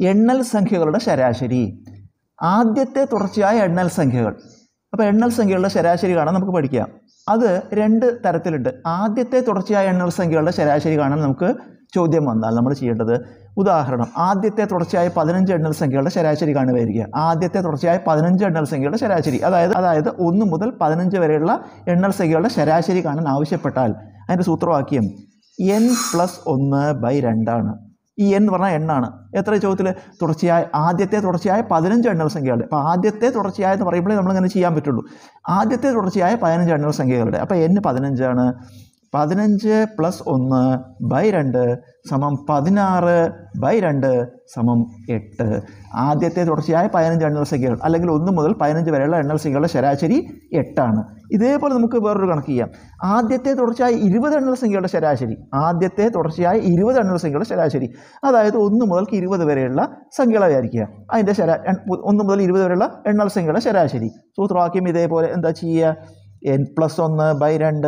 എണ്ണൽ സംഖ്യകളുടെ ശരാശരി ആദ്യത്തെ തുടർച്ചയായ എണ്ണൽ സംഖ്യകൾ അപ്പോൾ എണ്ണൽ സംഖ്യകളുടെ ശരാശരി കാണാൻ നമുക്ക് പഠിക്കാം അത് രണ്ട് തരത്തിലുണ്ട് ആദ്യത്തെ തുടർച്ചയായ എണ്ണൽ സംഖ്യകളുടെ ശരാശരി കാണാൻ നമുക്ക് ചോദ്യം വന്നാൽ നമ്മൾ ചെയ്യേണ്ടത് ഉദാഹരണം ആദ്യത്തെ തുടർച്ചയായ പതിനഞ്ച് എണ്ണൽ സംഖ്യകളുടെ ശരാശരി കാണുമായിരിക്കുക ആദ്യത്തെ തുടർച്ചയായ പതിനഞ്ച് എണ്ണൽ സംഖ്യകളുടെ ശരാശരി അതായത് അതായത് ഒന്ന് മുതൽ പതിനഞ്ച് വരെയുള്ള എണ്ണൽ സംഖ്യകളുടെ ശരാശരി കാണാൻ ആവശ്യപ്പെട്ടാൽ അതിൻ്റെ സൂത്രവാക്യം എൻ പ്ലസ് ഒന്ന് ബൈ രണ്ടാണ് ഈ എൻ എന്ന് പറഞ്ഞാൽ എണ്ണാണ് എത്ര ചോദ്യത്തിൽ തുടർച്ചയായ ആദ്യത്തെ തുടർച്ചയായ പതിനഞ്ച് എണ്ണൽ സംഖ്യകളുടെ അപ്പോൾ ആദ്യത്തെ തുടർച്ചയായ എന്ന് പറയുമ്പോഴേ നമ്മളിങ്ങനെ ചെയ്യാൻ പറ്റുള്ളൂ ആദ്യത്തെ തുടർച്ചയായ പതിനഞ്ച് എണ്ണൽ സംഖ്യകളുടെ അപ്പോൾ എൻ പതിനഞ്ചാണ് പതിനഞ്ച് പ്ലസ് ഒന്ന് ബൈ രണ്ട് സമം പതിനാറ് ബൈ രണ്ട് സമം എട്ട് ആദ്യത്തെ തുടർച്ചയായ പതിനഞ്ച് എണ്ണൽ സംഖ്യകൾ അല്ലെങ്കിൽ ഒന്ന് മുതൽ പതിനഞ്ച് വരെയുള്ള എണ്ണൽ സംഖ്യകളുടെ ശരാശരി എട്ടാണ് ഇതേപോലെ നമുക്ക് വേറൊരു കണക്ക് ചെയ്യാം ആദ്യത്തെ തുടർച്ചയായ ഇരുപത് എണ്ണൽ സംഖ്യകളുടെ ശരാശരി ആദ്യത്തെ തുടർച്ചയായ ഇരുപത് എണ്ണൽ സംഖ്യകളുടെ ശരാശരി അതായത് ഒന്ന് മുതൽക്ക് ഇരുപത് വരെയുള്ള സംഖ്യകളെ വിചാരിക്കുക അതിൻ്റെ ശരാ എൺ- ഒന്ന് മുതൽ ഇരുപത് വരെയുള്ള എണ്ണൽ സംഖ്യകളുടെ ശരാശരി സൂത്രവാക്യം ഇതേപോലെ എന്താ ചെയ്യുക എൻ പ്ലസ് ഒന്ന് ബൈ രണ്ട്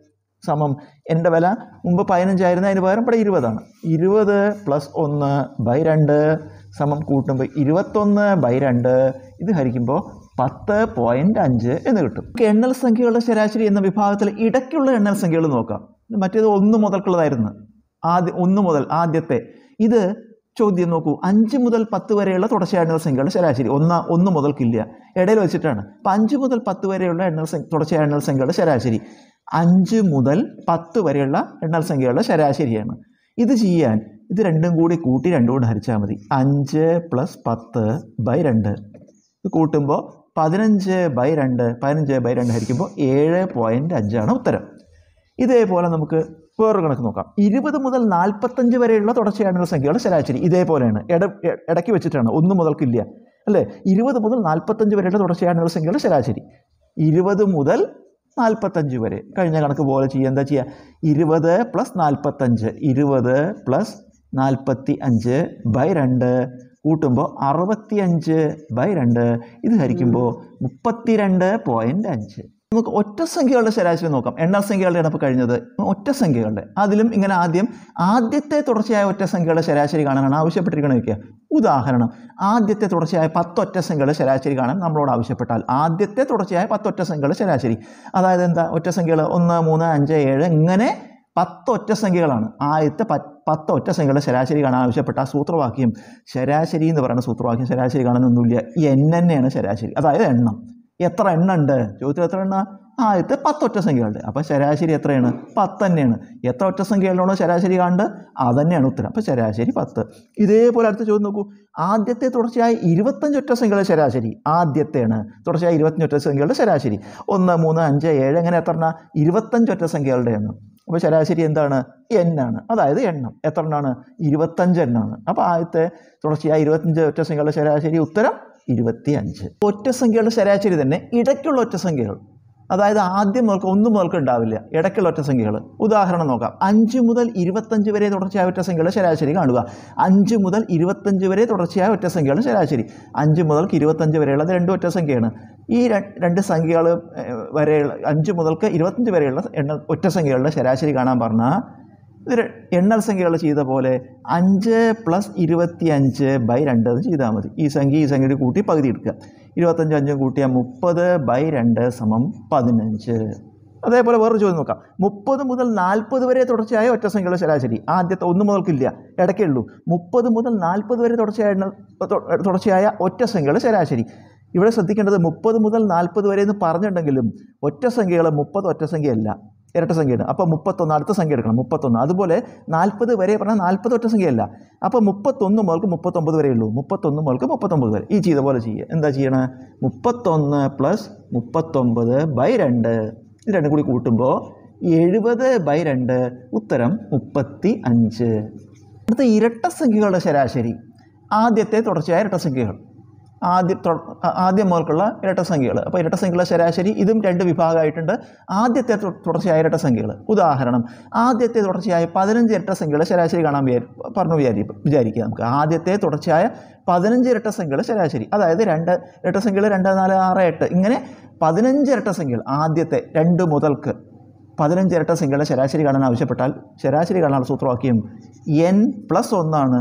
സമം എൻ്റെ വില മുമ്പ് പതിനഞ്ചായിരുന്നു അതിന് പകരം ഇവിടെ ഇരുപതാണ് ഇരുപത് പ്ലസ് ഒന്ന് ബൈ രണ്ട് സമം കൂട്ടുമ്പോൾ ഇരുപത്തൊന്ന് ബൈ രണ്ട് ഇത് ഹരിക്കുമ്പോൾ പത്ത് പോയിൻ്റ് അഞ്ച് എന്ന് കിട്ടും നമുക്ക് എണ്ണൽ സംഖ്യകളുടെ ശരാശരി എന്ന വിഭാഗത്തിൽ ഇടയ്ക്കുള്ള എണ്ണൽ സംഖ്യകൾ നോക്കാം മറ്റേത് ഒന്ന് മുതൽക്കുള്ളതായിരുന്നു ആദ്യ ഒന്ന് മുതൽ ആദ്യത്തെ ഇത് ചോദ്യം നോക്കൂ അഞ്ച് മുതൽ പത്ത് വരെയുള്ള തുടർച്ചയായ എണ്ണൽ സംഖ്യകളുടെ ശരാശരി ഒന്ന് ഒന്ന് മുതൽക്കില്ല ഇടയിൽ വെച്ചിട്ടാണ് അപ്പം അഞ്ച് മുതൽ പത്ത് വരെയുള്ള എണ്ണൽ സംഖ്യ തുടർച്ചയായ എണ്ണൽ സംഖ്യകളുടെ ശരാശരി അഞ്ച് മുതൽ പത്ത് വരെയുള്ള എണ്ണൽ സംഖ്യകളുടെ ശരാശരിയാണ് ഇത് ചെയ്യാൻ ഇത് രണ്ടും കൂടി കൂട്ടി രണ്ടും കൂടി ഹരിച്ചാൽ മതി അഞ്ച് പ്ലസ് പത്ത് ബൈ രണ്ട് ഇത് കൂട്ടുമ്പോൾ പതിനഞ്ച് ബൈ രണ്ട് പതിനഞ്ച് ബൈ രണ്ട് ഹരിക്കുമ്പോൾ ഏഴ് പോയിൻറ്റ് അഞ്ചാണ് ഉത്തരം ഇതേപോലെ നമുക്ക് വേറൊരു കണക്ക് നോക്കാം ഇരുപത് മുതൽ നാൽപ്പത്തഞ്ച് വരെയുള്ള തുടർച്ചയായ സംഖ്യകളുടെ ശരാശരി ഇതേപോലെയാണ് ഇട ഇ- ഇടയ്ക്ക് വെച്ചിട്ടാണ് ഒന്ന് മുതൽക്കില്ല അല്ലേ ഇരുപത് മുതൽ നാൽപ്പത്തഞ്ച് വരെയുള്ള തുടർച്ചയായ സംഖ്യകളുടെ ശരാശരി ഇരുപത് മുതൽ നാൽപ്പത്തഞ്ച് വരെ കഴിഞ്ഞ കണക്ക് പോലെ ചെയ്യുക എന്താ ചെയ്യുക ഇരുപത് പ്ലസ് നാൽപ്പത്തഞ്ച് ഇരുപത് പ്ലസ് നാൽപ്പത്തി അഞ്ച് ബൈ രണ്ട് കൂട്ടുമ്പോൾ അറുപത്തിയഞ്ച് ബൈ രണ്ട് ഇത് ഹരിക്കുമ്പോൾ മുപ്പത്തിരണ്ട് പോയിൻ്റ് അഞ്ച് നമുക്ക് ഒറ്റ സംഖ്യകളുടെ ശരാശരി നോക്കാം എണ്ണൽ സംഖ്യകളുടെയാണ് ഇപ്പോൾ കഴിഞ്ഞത് ഒറ്റ സംഖ്യകളുടെ അതിലും ഇങ്ങനെ ആദ്യം ആദ്യത്തെ തുടർച്ചയായ ഒറ്റ സംഖ്യകളുടെ ശരാശരി കാണാനാണ് ആവശ്യപ്പെട്ടിരിക്കണത് വയ്ക്കുക ഉദാഹരണം ആദ്യത്തെ തുടർച്ചയായ പത്തൊറ്റ സംഖ്യകളുടെ ശരാശരി കാണാൻ നമ്മളോട് ആവശ്യപ്പെട്ടാൽ ആദ്യത്തെ തുടർച്ചയായ പത്തൊറ്റ സംഖ്യകളുടെ ശരാശരി അതായത് എന്താ ഒറ്റ സംഖ്യകൾ ഒന്ന് മൂന്ന് അഞ്ച് ഏഴ് ഇങ്ങനെ പത്ത് ഒറ്റ സംഖ്യകളാണ് ആദ്യത്തെ പ പത്ത് ഒറ്റ സംഖ്യകളുടെ ശരാശരി കാണാൻ ആവശ്യപ്പെട്ട ആ സൂത്രവാക്യം ശരാശരി എന്ന് പറയുന്ന സൂത്രവാക്യം ശരാശരി കാണാനൊന്നുമില്ല എൻ തന്നെയാണ് ശരാശരി അതായത് എണ്ണം എത്ര എണ്ണ ഉണ്ട് ചോദ്യത്തിൽ എത്ര എണ്ണ ആദ്യത്തെ പത്ത് ഒറ്റ സംഖ്യകളുണ്ട് അപ്പോൾ ശരാശരി എത്രയാണ് പത്ത് തന്നെയാണ് എത്ര ഒറ്റ സംഖ്യകളിലാണോ ശരാശരി കാണേണ്ടത് അത് തന്നെയാണ് ഉത്തരം അപ്പോൾ ശരാശരി പത്ത് ഇതേപോലെ അടുത്ത ചോദ്യം നോക്കൂ ആദ്യത്തെ തുടർച്ചയായ ഇരുപത്തഞ്ച് ഒറ്റ സംഖ്യകളുടെ ശരാശരി ആദ്യത്തെയാണ് തുടർച്ചയായ ഇരുപത്തഞ്ച് ഒറ്റ സംഖ്യകളുടെ ശരാശരി ഒന്ന് മൂന്ന് അഞ്ച് ഏഴ് അങ്ങനെ എത്ര എണ്ണ ഇരുപത്തഞ്ച് ഒറ്റ സംഖ്യകളുടെയാണ് അപ്പോൾ ശരാശരി എന്താണ് എണ്ണാണ് അതായത് എണ്ണം എത്ര എണ്ണാണ് ഇരുപത്തഞ്ച് എണ്ണാണ് അപ്പോൾ ആദ്യത്തെ തുടർച്ചയായ ഇരുപത്തഞ്ച് ഒറ്റ സംഖ്യകളുടെ ശരാശരി ഉത്തരം ഇരുപത്തി അഞ്ച് ഒറ്റ സംഖ്യകളുടെ ശരാശരി തന്നെ ഇടയ്ക്കുള്ള ഒറ്റ സംഖ്യകൾ അതായത് ആദ്യം മുതൽക്ക് ഒന്ന് മുതൽക്ക് ഉണ്ടാവില്ല ഇടയ്ക്കുള്ള ഒറ്റ സംഖ്യകൾ ഉദാഹരണം നോക്കാം അഞ്ച് മുതൽ ഇരുപത്തഞ്ച് വരെ തുടർച്ചയായ ഒറ്റ സംഖ്യകളുടെ ശരാശരി കാണുക അഞ്ച് മുതൽ ഇരുപത്തഞ്ച് വരെ തുടർച്ചയായ ഒറ്റ സംഖ്യകളുടെ ശരാശരി അഞ്ച് മുതൽക്ക് ഇരുപത്തഞ്ച് വരെയുള്ളത് രണ്ട് ഒറ്റ സംഖ്യയാണ് ഈ ര- രണ്ട് സംഖ്യകൾ ഏഹ്, വരെയുള്ള അഞ്ച് മുതൽക്ക് ഇരുപത്തഞ്ച് വരെയുള്ള എണ്ണ ഒറ്റ സംഖ്യകളുടെ ശരാശരി കാണാൻ പറഞ്ഞാൽ ഇത് ര- എണ്ണൽ സംഖ്യകൾ ചെയ്ത പോലെ അഞ്ച് പ്ലസ് ഇരുപത്തി അഞ്ച് ബൈ രണ്ട് എന്ന് ചെയ്താൽ മതി ഈ സംഖ്യ ഈ സംഖ്യയുടെ കൂട്ടി പകുതി എടുക്കുക ഇരുപത്തഞ്ച് അഞ്ചും കൂട്ടിയാൽ മുപ്പത് ബൈ രണ്ട് സമം പതിനഞ്ച് അതേപോലെ വേറൊരു ചോദ്യം നോക്കാം മുപ്പത് മുതൽ നാൽപ്പത് വരെ തുടർച്ചയായ ഒറ്റ സംഖ്യയുടെ ശരാശരി ആദ്യത്തെ ഒന്ന് മുതൽക്കില്ല ഇടയ്ക്കേ ഉള്ളൂ മുപ്പത് മുതൽ നാൽപ്പത് വരെ തുടർച്ചയായ എണ്ണ- തൊ- തുടർച്ചയായ ഒറ്റ സംഖ്യയുടെ ശരാശരി ഇവിടെ ശ്രദ്ധിക്കേണ്ടത് മുപ്പത് മുതൽ നാൽപ്പത് വരെ എന്ന് പറഞ്ഞിട്ടുണ്ടെങ്കിലും ഒറ്റ സംഖ്യകൾ മുപ്പത് ഒറ്റ സംഖ്യയല്ല ഇരട്ട സംഖ്യയാണ് അപ്പോൾ മുപ്പത്തൊന്ന് അടുത്ത സംഖ്യ എടുക്കണം മുപ്പത്തൊന്ന് അതുപോലെ നാൽപ്പത് വരെ പറഞ്ഞാൽ നാൽപ്പത് ഒറ്റ സംഖ്യയല്ല അപ്പോൾ മുപ്പത്തൊന്ന് മുതൽക്ക് മുപ്പത്തൊമ്പത് വരെ ഉള്ളൂ മുപ്പത്തൊന്ന് മുതൽക്ക് മുപ്പത്തൊമ്പത് വരെ ഈ ചെയ്ത പോലെ ചെയ്യുക എന്താ ചെയ്യണേ മുപ്പത്തൊന്ന് പ്ലസ് മുപ്പത്തൊമ്പത് ബൈ രണ്ട് ഇത് രണ്ടും കൂടി കൂട്ടുമ്പോൾ എഴുപത് ബൈ രണ്ട് ഉത്തരം മുപ്പത്തി അഞ്ച് അടുത്ത ഇരട്ട സംഖ്യകളുടെ ശരാശരി ആദ്യത്തെ തുടർച്ചയായ ഇരട്ട സംഖ്യകൾ ആദ്യ തൊ- ആ- ആദ്യം മുതൽക്കുള്ള ഇരട്ട സംഖ്യകൾ അപ്പോൾ ഇരട്ട സംഖ്യകളുടെ ശരാശരി ഇതും രണ്ട് വിഭാഗമായിട്ടുണ്ട് ആദ്യത്തെ തു- തുടർച്ചയായ ഇരട്ട സംഖ്യകൾ ഉദാഹരണം ആദ്യത്തെ തുടർച്ചയായ പതിനഞ്ച് ഇരട്ട സംഖ്യകളുടെ ശരാശരി കാണാൻ വിചാരി പറഞ്ഞു വിചാരി വിചാരിക്കുക നമുക്ക് ആദ്യത്തെ തുടർച്ചയായ പതിനഞ്ച് ഇരട്ട സംഖ്യകളുടെ ശരാശരി അതായത് രണ്ട് ഇരട്ട സംഖ്യകൾ രണ്ട് നാല് ആറ് എട്ട് ഇങ്ങനെ പതിനഞ്ച് ഇരട്ട സംഖ്യകൾ ആദ്യത്തെ രണ്ട് മുതൽക്ക് പതിനഞ്ച് ഇരട്ട സംഖ്യകളുടെ ശരാശരി കാണാൻ ആവശ്യപ്പെട്ടാൽ ശരാശരി കാണാനുള്ള സൂത്രവാക്യം എൻ പ്ലസ് ഒന്നാണ്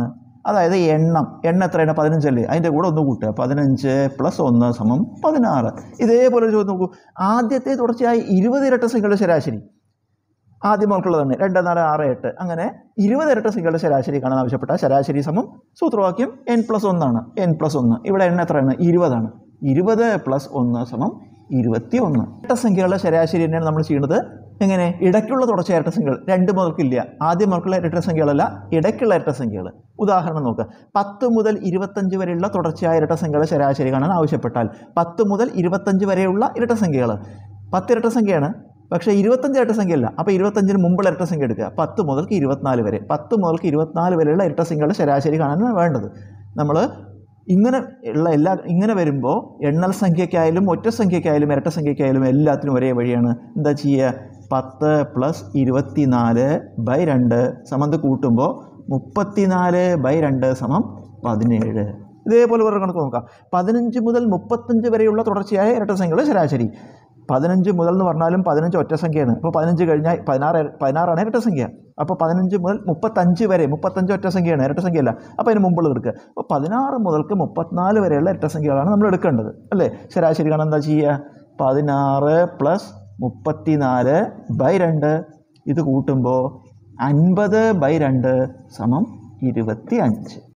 അതായത് എണ്ണം എണ്ണം എത്രയാണ് പതിനഞ്ചല്ലേ അതിൻ്റെ കൂടെ ഒന്ന് കൂട്ടുക പതിനഞ്ച് പ്ലസ് ഒന്ന് സമം പതിനാറ് ഇതേപോലെ ഒരു ചോദ്യം നോക്കൂ ആദ്യത്തെ തുടർച്ചയായി ഇരുപത് ഇരട്ട സംഖ്യകളുടെ ശരാശരി ആദ്യം നമുക്കുള്ളത് തന്നെ രണ്ട് നാല് ആറ് എട്ട് അങ്ങനെ ഇരുപത് ഇരട്ട സംഖ്യകളുടെ ശരാശരി കാണാൻ ആവശ്യപ്പെട്ട ശരാശരി സമം സൂത്രവാക്യം എൻ പ്ലസ് ഒന്നാണ് എൻ പ്ലസ് ഒന്ന് ഇവിടെ എണ്ണ എത്രയാണ് ഇരുപതാണ് ഇരുപത് പ്ലസ് ഒന്ന് സമം ഇരുപത്തി ഒന്ന് ഇരട്ട സംഖ്യകളുടെ ശരാശരി തന്നെയാണ് നമ്മൾ ചെയ്യുന്നത് എങ്ങനെ ഇടയ്ക്കുള്ള തുടർച്ചയായ ഇരട്ട സംഖ്യകൾ രണ്ട് മുതൽക്കില്ല ആദ്യം മുതൽക്കുള്ള ഇരട്ട സംഖ്യകളല്ല ഇടയ്ക്കുള്ള ഇരട്ട സംഖ്യകൾ ഉദാഹരണം നോക്കുക പത്ത് മുതൽ ഇരുപത്തഞ്ച് വരെയുള്ള തുടർച്ചയായ ഇരട്ട സംഖ്യകളുടെ ശരാശരി കാണാൻ ആവശ്യപ്പെട്ടാൽ പത്ത് മുതൽ ഇരുപത്തഞ്ച് വരെയുള്ള ഇരട്ട സംഖ്യകൾ പത്ത് ഇരട്ട സംഖ്യയാണ് പക്ഷേ ഇരുപത്തഞ്ച് ഇരട്ട സംഖ്യയല്ല അപ്പോൾ ഇരുപത്തഞ്ചിന് മുമ്പുള്ള ഇരട്ട സംഖ്യ എടുക്കുക പത്ത് മുതൽക്ക് ഇരുപത്തിനാല് വരെ പത്ത് മുതൽക്ക് ഇരുപത്തിനാല് വരെയുള്ള ഇരട്ട സംഖ്യകളുടെ ശരാശരി കാണാനാണ് വേണ്ടത് നമ്മൾ ഇങ്ങനെ ഉള്ള എല്ലാ ഇങ്ങനെ വരുമ്പോൾ എണ്ണൽ സംഖ്യയ്ക്കായാലും ഒറ്റ സംഖ്യയ്ക്കായാലും ഇരട്ട സംഖ്യയ്ക്കായാലും എല്ലാത്തിനും ഒരേ വഴിയാണ് എന്താ ചെയ്യുക പത്ത് പ്ലസ് ഇരുപത്തിനാല് ബൈ രണ്ട് സമന്ത് കൂട്ടുമ്പോൾ മുപ്പത്തിനാല് ബൈ രണ്ട് സമം പതിനേഴ് ഇതേപോലെ വേറെ കണക്ക് നോക്കാം പതിനഞ്ച് മുതൽ മുപ്പത്തഞ്ച് വരെയുള്ള തുടർച്ചയായ ഇരട്ട സംഖ്യകളുടെ ശരാശരി പതിനഞ്ച് മുതൽ എന്ന് പറഞ്ഞാലും പതിനഞ്ച് ഒറ്റ സംഖ്യയാണ് അപ്പോൾ പതിനഞ്ച് കഴിഞ്ഞാൽ പതിനാറ് പതിനാറാണ് ഇരട്ട സംഖ്യ അപ്പോൾ പതിനഞ്ച് മുതൽ മുപ്പത്തഞ്ച് വരെ മുപ്പത്തഞ്ച് ഒറ്റ സംഖ്യയാണ് ഇരട്ട സംഖ്യയല്ല അപ്പോൾ അതിന് മുമ്പുള്ളത് എടുക്കുക അപ്പോൾ പതിനാറ് മുതൽക്ക് മുപ്പത്തിനാല് വരെയുള്ള ഇരട്ട സംഖ്യകളാണ് നമ്മൾ എടുക്കേണ്ടത് അല്ലേ ശരാശരി കാണാൻ എന്താ ചെയ്യുക പതിനാറ് പ്ലസ് മുപ്പത്തിനാല് ബൈ രണ്ട് ഇത് കൂട്ടുമ്പോൾ അൻപത് ബൈ രണ്ട് സമം ഇരുപത്തി അഞ്ച്